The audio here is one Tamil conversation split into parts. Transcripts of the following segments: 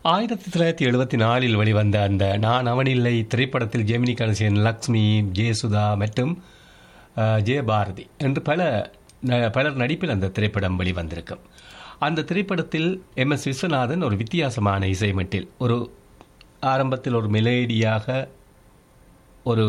ஆயிரத்தி தொள்ளாயிரத்தி எழுபத்தி நாலில் வெளிவந்த அந்த நான் அவனில்லை திரைப்படத்தில் ஜெமினி கணேசன் லக்ஷ்மி ஜெயசுதா மற்றும் அஹ், ஜெயபாரதி என்று பல ந- பலர் நடிப்பில் அந்த திரைப்படம் வெளிவந்திருக்கும் அந்த திரைப்படத்தில் எம் எஸ் விஸ்வநாதன் ஒரு வித்தியாசமான இசைமெட்டில் ஒரு ஆரம்பத்தில் ஒரு மெலேடியாக ஒரு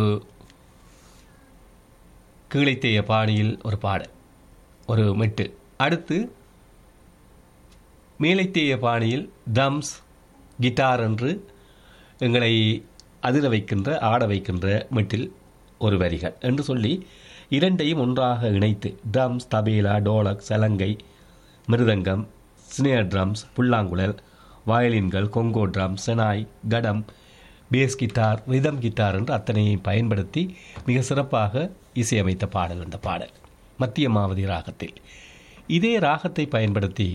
கீழைத்தேய பாணியில் ஒரு பாடல் ஒரு மெட்டு அடுத்து மேலைத்தேய பாணியில் ட்ரம்ஸ் கிட்டார் என்று எங்களை அதிர வைக்கின்ற ஆட வைக்கின்ற மெட்டில் ஒரு வரிகள் என்று சொல்லி இரண்டையும் ஒன்றாக இணைத்து ட்ரம்ஸ் தபேலா டோலக் சலங்கை மிருதங்கம் ஸ்னேர் ட்ரம்ஸ் புல்லாங்குழல் வயலின்கள் conga drum shehnai ghatam bass guitar rhythm guitar என்று அத்தனையும் பயன்படுத்தி மிக சிறப்பாக இசையமைத்த பாடல் அந்த பாடல் மத்திய மாவதி ராகத்தில் இதே ராகத்தை பயன்படுத்தி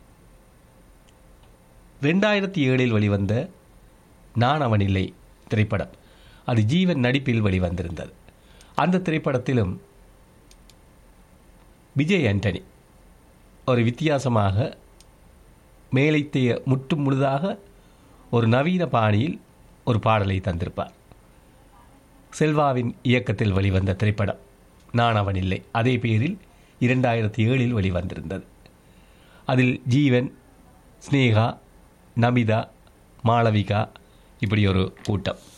ரெண்டாயிரத்தி ஏழில் வெளிவந்த நான் அவன் இல்லை திரைப்படம் அது ஜீவன் நடிப்பில் வெளிவந்திருந்தது அந்த திரைப்படத்திலும் விஜய் ஆண்டனி ஒரு வித்தியாசமாக மேலைத்தைய முற்று முழுதாக ஒரு நவீன பாணியில் ஒரு பாடலை தந்திருப்பார் செல்வாவின் இயக்கத்தில் வெளிவந்த திரைப்படம் நான் அவன் இல்லை அதே பேரில் இரண்டாயிரத்தி ஏழில் வெளிவந்திருந்தது அதில் ஜீவன் ஸ்னேகா நமிதா மாளவிகா இப்படி ஒரு கூட்டம்